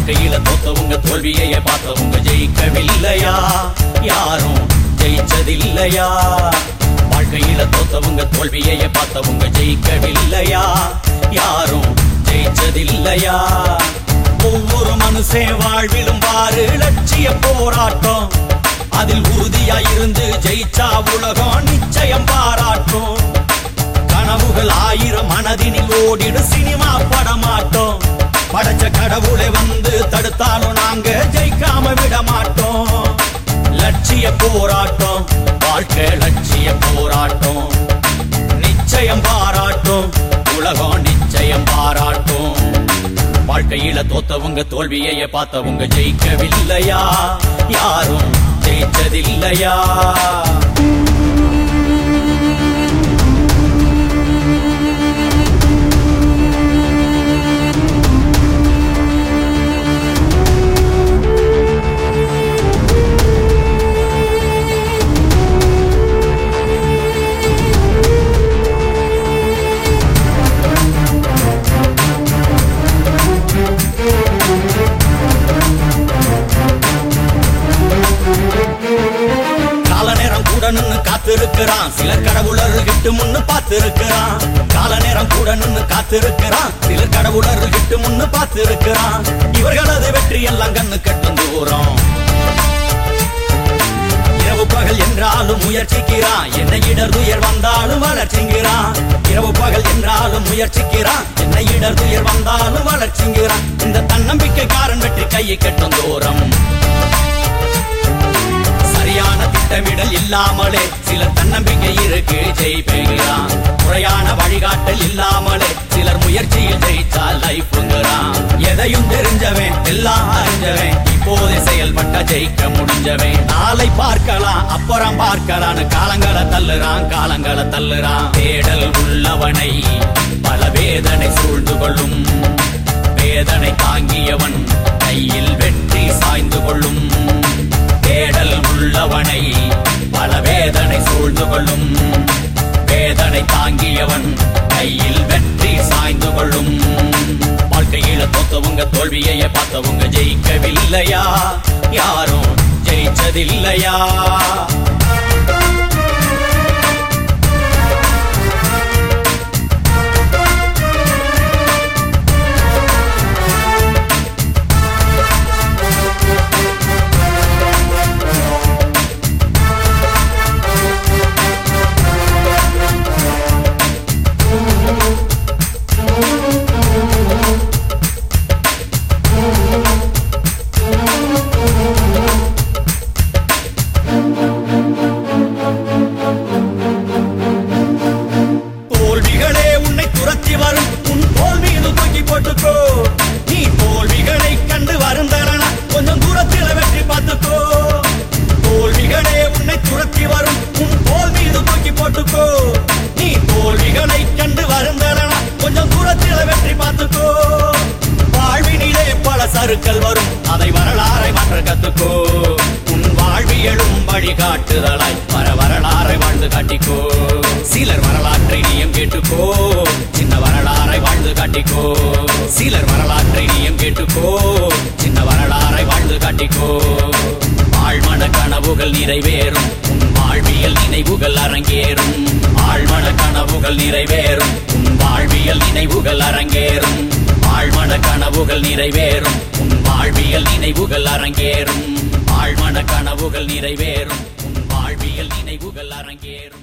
வாழ்க்கையில தோத்தவங்க தோல்வியையே பார்த்தவங்க ஜெயிக்கவில்லையா யாரும் ஜெயிச்சதில்லையா வாழ்க்கையில தோத்தவங்க தோல்வியையே பார்த்தவங்க ஜெயிக்கவில்லையா யாரும் ஜெயிச்சதில்லையா ஒவ்வொரு மனுஷன் வாழ்விலும் பாரு லட்சிய போராட்டம் அதில் உறுதியாயிருந்து ஜெயிச்சா உலகம் நிச்சயம் பாராட்டும் கனவுகள் ஆயிரம் மனதினில் ஓடிடு சினிமா படமாட்டோம் படைச்ச கடவுளை வந்து தடுத்தாலும் நாங்க ஜெயிக்காம விட மாட்டோம் லட்சிய போராட்டம் வாழ்க்கை லட்சிய போராட்டம் நிச்சயம் பாராட்டும் உலகம் நிச்சயம் பாராட்டும் வாழ்க்கையில தோத்தவங்க தோல்வியையே பார்த்தவங்க ஜெயிக்கவில்லையா யாரும் ஜெயிச்சதில்லையா கால நேரம் கூட நின்னு காத்திருக்கிறான் சிலர் கடவுளர்கள் கிட்டு முன்னு பார்த்திருக்கிறான் கால நேரம் கூட நின்னு காத்திருக்கிறான் சிலர் கடவுளர்கள் கிட்டு முன்னு பார்த்திருக்கிறான் இவர்களது வெற்றி எல்லாம் கண்ணு கட்டும் தூரம் இரவு பகல் என்றாலும் முயற்சிக்கிறான் என்ன இடர் துயர் வந்தாலும் வளர்ச்சிங்கிறான் இரவு பகல் என்றாலும் முயற்சிக்கிறான் என்ன இடர் துயர் வந்தாலும் வளர்ச்சிங்கிறான் இந்த தன்னம்பிக்கைக்காரன் வெற்றி கையை கட்டும் தூரம் சரியான திட்டமிடல் இல்லாமலே சிலர் தன்னம்பிக்கை இருக்கு ஜெயிப்பேங்கிறான் முறையான வழிகாட்டல் இல்லாமலே சிலர் முயற்சியில் ஜெயிச்சால் லைஃப்ங்கிறான் எதையும் தெரிஞ்சவன் எல்லாம் அறிஞ்சவன் இப்போதே செயல்பட்ட ஜெயிக்க முடிஞ்சவன் நாளை பார்க்கலாம் அப்புறம் பார்க்கலான்னு காலங்களை தள்ளுறான் காலங்களை தள்ளுறான் தேடல் உள்ளவனை பல வேதனை சூழ்ந்து கொள்ளும் வேதனை தாங்கியவன் கையில் வெற்றி சாய்ந்து கொள்ளும் தேடல் உள்ளவனை பல வேதனை சூழ்ந்து கொள்ளும் வேதனை தாங்கியவன் கையில் வெற்றி சாய்ந்து கொள்ளும் வாழ்க்கையில தோத்தவங்க தோல்வியையே பார்த்தவங்க ஜெயிக்கவில்லையா யாரும் ஜெயிச்சதில்லையா தோல்விகளே உன்னை துரத்தி வரும் உன் தோல் மீது தூக்கி போட்டுக்கோ நீ தோல்விகளை கண்டு வருந்தனா கொஞ்சம் தூரத்தில் வெற்றி பார்த்துக்கோ தோல்விகளே உன்னை துரத்தி வரும் உன் தோல் மீது தூக்கி போட்டுக்கோ நீ தோல்விகளை கண்டு வருந்தனா கொஞ்சம் தூரத்தில் வெற்றி பார்த்துக்கோ வாழ்வினிலே பல சறுக்கள் வரும் அதை வரலாறை மாற்ற கத்துக்கோ உன் வாழ்வியலும் வழிகாட்டுதலாய் வர வரலாறை வாழ்ந்து காட்டிக்கோ சிலர் வரலாற்றை நீயும் கேட்டுக்கோ சின்ன வரலாறை வாழ்ந்து காட்டிக்கோ சிலர் வரலாற்றை நீயும் கேட்டுக்கோ சின்ன வரலாறை வாழ்ந்து காட்டிக்கோ ஆழ்மன கனவுகள் நிறைவேறும் உன் வாழ்வியல் நினைவுகள் அரங்கேறும் ஆழ்மன கனவுகள் நிறைவேறும் உன் வாழ்வியல் நினைவுகள் அரங்கேறும் ஆழ்மன கனவுகள் நிறைவேறும் உன் வாழ்வியல் நினைவுகள் அரங்கேறும் ஆழ்மன கனவுகள் நிறைவேறும் உன் வாழ்வியல் நினைவுகள் அரங்கேறும்